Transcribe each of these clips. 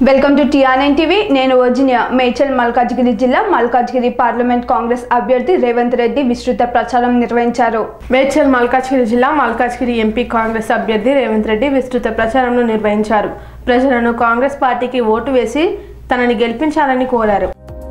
welcome to TRN TV నేను Virginia Medchal Malkajgiri జిల్లా Malkajgiri parliament Congress అభ్యర్థి రేవంత్ రెడ్డి విస్తృత ప్రచారం నిర్వహించారు మేడ్చల్ మల్కాజ్గిరి జిల్లా మల్కాజ్గిరి ఎంపీ కాంగ్రెస్ అభ్యర్థి రేవంత్ రెడ్డి విస్తృత ప్రచారంను నిర్వహించారు ప్రజలను కాంగ్రెస్ పార్టీకి ఓటు వేసి తనని గెలిపించాలని కోరారు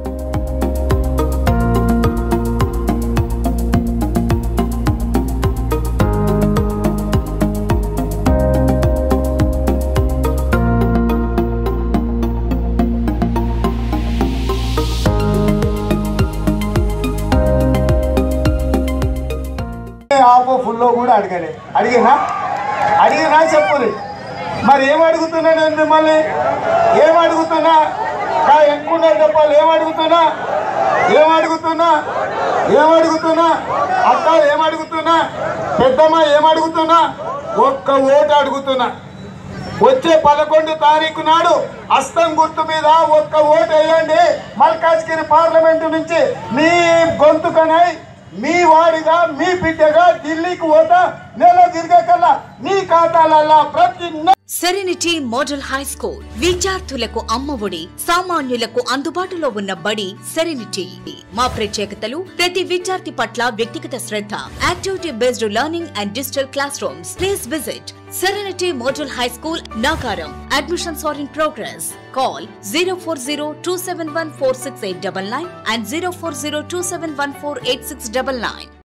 ఆఫ్ ఫుల్లో కూడా అడగలే అడిగినా అడిగినా చెప్పురి మరి ఏం అడుగుతున్నా నేను మిమ్మల్ని ఏం అడుగుతున్నా కా ఎక్కువ చెప్పాలి ఏం అడుగుతున్నా ఏం అడుగుతున్నా ఏం అడుగుతున్నా అక్క ఏం అడుగుతున్నా పెద్దమ్మ ఏం అడుగుతున్నా ఒక్క ఓటు అడుగుతున్నా వచ్చే పదకొండు తారీఖు నాడు అస్తం గుర్తు మీద ఒక్క ఓటు వేయండి మల్కాజ్గిరి పార్లమెంటు నుంచి మీ గొంతుకనై మీ వాడిగా మీ బిడ్డగా ఢిల్లీకి పోతా నెల తిరగకల్లా మీ ఖాతాలల్లా ప్రతి నె- సెరెనిటీ మోడల్ హై స్కూల్ విద్యార్థులకు అమ్మఒడి సామాన్యులకు అందుబాటులో ఉన్న బడి సెరెనిటీ మా ప్రత్యేకతలు ప్రతి విద్యార్థి పట్ల వ్యక్తిగత శ్రద్ధ activity based learning and digital class rooms please visit serenity model high school Nagaram admissions are in progress call zero four zero two seven one four six eight double nine and zero four zero two seven one four eight six double nine